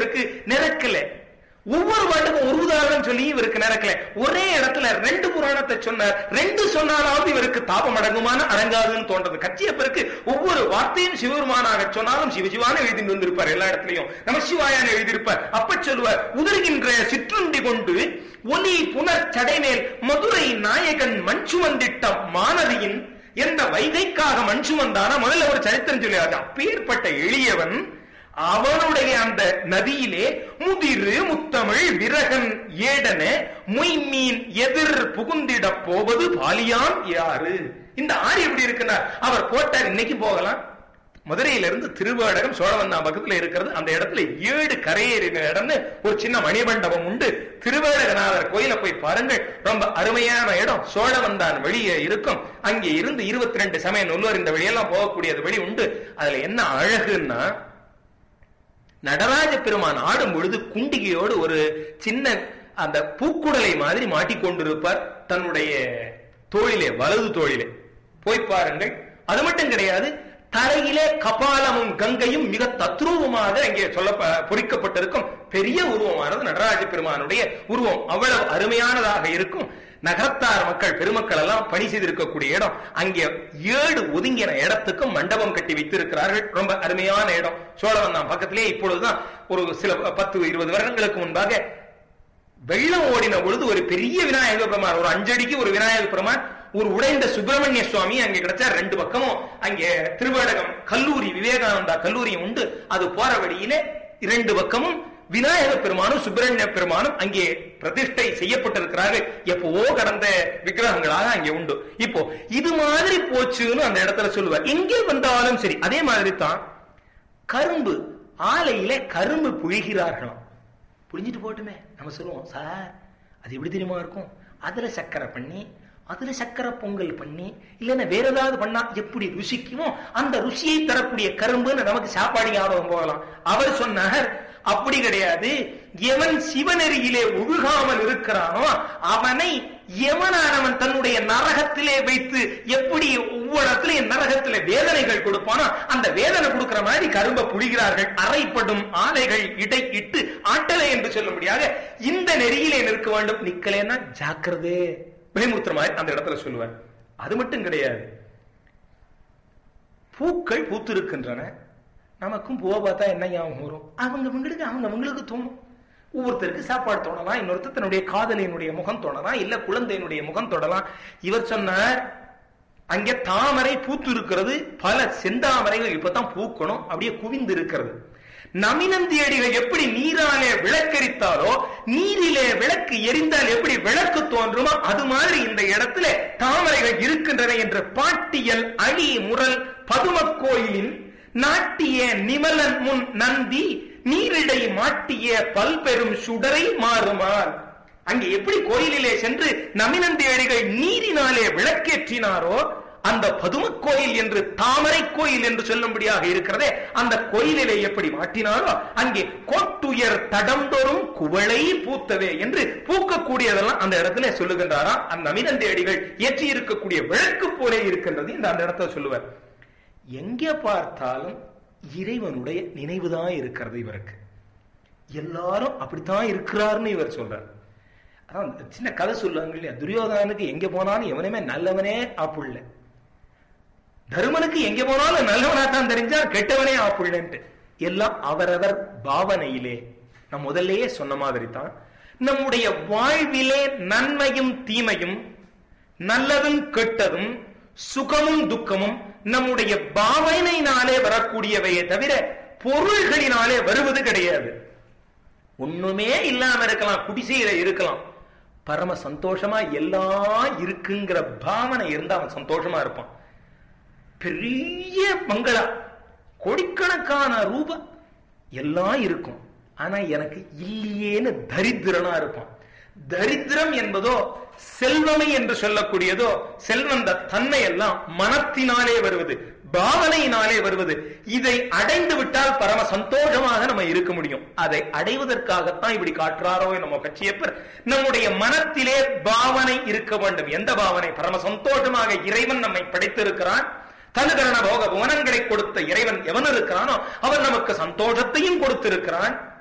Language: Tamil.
இவருக்கு நிரக்கல ஒவ்வொரு பாட்டுக்கும் ஒரு உதாரணம் சொல்லி இவருக்கு நிரக்கல ஒரே இடத்துல ரெண்டு புராணத்தை சொன்னார் ரெண்டு சொன்னாலாவது இவருக்கு தாபம் அடங்குமான அடங்காதுன்னு தோன்றது கச்சியப்பருக்கு ஒவ்வொரு வார்த்தையும் சிவபெருமானாக சொன்னாலும் சிவசிவான எழுதிட்டு வந்திருப்பார் எல்லா இடத்துலயும் நம சிவாயான எழுதியிருப்பார் அப்ப சொல்லுவார் உதறுகின்ற சிற்றுண்டி கொண்டு ஒலி புனர் சடைமேல் மதுரை நாயகன் மஞ்சுமந்திட்ட மானதியின் என்ற வைகைக்காக மஞ்சுமந்தான முதல்ல ஒரு சரித்திரம் சொல்லியாரு அப்பேற்பட்ட எளியவன் அவனுடைய அந்த நதியிலே முதிரு முத்தமிழ் விரகன் ஏடன மொய்மீன் எதிர் புகுந்திட போவது பாலியான் யாரு இந்த ஆறு எப்படி இருக்குன்னா அவர் போட்டார் இன்னைக்கு போகலாம் மதுரையிலிருந்து திருவாடகம் சோழவந்தா பக்கத்துல இருக்கிறது அந்த இடத்துல ஏழு கரையேறின இடம்னு ஒரு சின்ன மணிமண்டபம் உண்டு திருவேடகநாதர் கோயில போய் பாருங்கள் ரொம்ப அருமையான இடம் சோழவந்தான் வெளியே இருக்கும் அங்கே இருந்து இருபத்தி ரெண்டு சமய நுல்லூர் இந்த வழியெல்லாம் போகக்கூடியது வழி உண்டு அதுல என்ன அழகுன்னா நடராஜ பெருமான் ஆடும் பொழுது குண்டிகையோடு ஒரு சின்ன அந்த பூக்குடலை மாதிரி மாட்டிக்கொண்டிருப்பார் தன்னுடைய தோளிலே வலது தோளிலே போய் பாருங்கள் அது மட்டும் கிடையாது தரையிலே கபாலமும் கங்கையும் மிக தத்ரூபமாக அங்கே சொல்ல பொறிக்கப்பட்டிருக்கும் பெரிய உருவமானது நடராஜ பெருமானுடைய உருவம் அவ்வளவு அருமையானதாக இருக்கும் நகரத்தார் மக்கள் பெருமக்கள் எல்லாம் பணி செய்திருக்கக்கூடிய இடம் அங்கே ஏழு ஒதுங்கின இடத்துக்கும் மண்டபம் கட்டி வைத்திருக்கிறார்கள் ரொம்ப அருமையான இடம் சோழவந்தான் பக்கத்திலே இப்பொழுதுதான் ஒரு சில பத்து இருபது வருடங்களுக்கு முன்பாக வெள்ளம் ஓடின பொழுது ஒரு பெரிய விநாயக பெருமான் ஒரு அஞ்சடிக்கு ஒரு விநாயக பெருமான் ஒரு உடைந்த சுப்பிரமணிய சுவாமி அங்கே கிடைச்சா ரெண்டு பக்கமும் அங்கே திருவேடகம் கல்லூரி விவேகானந்தா கல்லூரியும் உண்டு அது போற வழியிலே இரண்டு பக்கமும் விநாயக பெருமானும் சுப்பிரமணிய பெருமானும் அங்கே பிரதிஷ்டை செய்யப்பட்டிருக்கிறார்கள் எப்பவோ கடந்த விக்கிரகங்களாக அங்கே உண்டு இப்போ இது மாதிரி போச்சுன்னு அந்த இடத்துல சொல்லுவார் எங்கே வந்தாலும் சரி அதே மாதிரி தான் கரும்பு ஆலையில கரும்பு புழிகிறார்களாம் புழிஞ்சிட்டு போட்டுமே நம்ம சொல்லுவோம் சார் அது எப்படி தெரியுமா இருக்கும் அதுல சக்கரை பண்ணி அதுல சக்கரை பொங்கல் பண்ணி இல்லைன்னா வேற ஏதாவது பண்ணா எப்படி ருசிக்குமோ அந்த ருசியை தரக்கூடிய கரும்புன்னு நமக்கு சாப்பாடு ஞாபகம் போகலாம் அவர் சொன்னார் அப்படி கிடையாது எவன் சிவநெறியிலே ஒழுகாமல் இருக்கிறானோ அவனை எவனானவன் தன்னுடைய நரகத்திலே வைத்து எப்படி ஒவ்வொரு இடத்துலயும் நரகத்திலே வேதனைகள் கொடுப்பானோ அந்த வேதனை கொடுக்கிற மாதிரி கரும்பை புழிகிறார்கள் அறைப்படும் ஆலைகள் இடை இட்டு ஆட்டலை என்று சொல்லும்படியாக இந்த நெறியிலே நிற்க வேண்டும் நிக்கலேன்னா ஜாக்கிரதே பயமுறுத்துற மாதிரி அந்த இடத்துல சொல்லுவேன் அது மட்டும் கிடையாது பூக்கள் பூத்திருக்கின்றன நமக்கும் பூவை பார்த்தா என்ன ஞாபகம் வரும் அவங்க அவங்களுக்கு அவங்க அவங்களுக்கு தோணும் ஒவ்வொருத்தருக்கு சாப்பாடு தோணலாம் இன்னொருத்தர் தன்னுடைய காதலியினுடைய முகம் தோணலாம் இல்ல குழந்தையினுடைய முகம் தொடலாம் இவர் சொன்னார் அங்கே தாமரை பூத்து இருக்கிறது பல செந்தாமரைகள் இப்பதான் பூக்கணும் அப்படியே குவிந்து இருக்கிறது நமினந்தியடிகள் எப்படி நீராலே விளக்கரித்தாலோ நீரிலே விளக்கு எரிந்தால் எப்படி விளக்கு தோன்றுமோ அது மாதிரி இந்த இடத்துல தாமரைகள் இருக்கின்றன என்ற பாட்டியல் அழி முரல் பதும கோயிலின் நாட்டிய நிமலன் முன் நந்தி நீரிடை மாட்டிய பல்பெரும் சுடரை மாறுமார் அங்கே எப்படி கோயிலிலே சென்று நமினந்தி அடிகள் நீரினாலே விளக்கேற்றினாரோ அந்த பதும கோயில் என்று தாமரை கோயில் என்று சொல்லும்படியாக இருக்கிறதே அந்த கோயிலிலே எப்படி மாட்டினாரோ அங்கே கோட்டுயர் தடந்தோறும் குவளை பூத்தவே என்று பூக்கக்கூடியதெல்லாம் அந்த இடத்துல சொல்லுகின்றாரா அந்த நமினந்தி அடிகள் ஏற்றி இருக்கக்கூடிய விளக்கு போலே இருக்கின்றது இந்த அந்த இடத்துல சொல்லுவார் எங்கே பார்த்தாலும் இறைவனுடைய நினைவுதான் இருக்கிறது இவருக்கு எல்லாரும் அப்படித்தான் இருக்கிறார்னு இவர் சொல்றார் அதான் சின்ன கதை சொல்லுவாங்க இல்லையா துரியோதனனுக்கு எங்க போனாலும் எவனுமே நல்லவனே ஆப்புள்ள தருமனுக்கு எங்க போனாலும் நல்லவனா தான் தெரிஞ்சா கெட்டவனே ஆப்புள்ளன்ட்டு எல்லாம் அவரவர் பாவனையிலே நான் முதல்லயே சொன்ன மாதிரி தான் நம்முடைய வாழ்விலே நன்மையும் தீமையும் நல்லதும் கெட்டதும் சுகமும் துக்கமும் நம்முடைய பாவனையினாலே வரக்கூடியவையே தவிர பொருள்களினாலே வருவது கிடையாது ஒண்ணுமே இல்லாம இருக்கலாம் குடிசையில இருக்கலாம் பரம சந்தோஷமா எல்லாம் இருக்குங்கிற பாவனை இருந்தா அவன் சந்தோஷமா இருப்பான் பெரிய பங்களா கோடிக்கணக்கான ரூபாய் எல்லாம் இருக்கும் ஆனா எனக்கு இல்லையேன்னு தரித்திரனா இருப்பான் தரித்திரம் என்பதோ செல்வமை என்று சொல்லக்கூடியதோ செல்வந்த தன்மை எல்லாம் மனத்தினாலே வருவது பாவனையினாலே வருவது இதை அடைந்து விட்டால் பரம சந்தோஷமாக நம்ம இருக்க முடியும் அதை அடைவதற்காகத்தான் இப்படி காட்டுறாரோ நம்ம கட்சியப்பர் நம்முடைய மனத்திலே பாவனை இருக்க வேண்டும் எந்த பாவனை பரம சந்தோஷமாக இறைவன் நம்மை படைத்திருக்கிறான் தனுகரண போக புவனங்களை கொடுத்த இறைவன் எவன் இருக்கிறானோ அவன் நமக்கு சந்தோஷத்தையும் கொடுத்திருக்கிறான்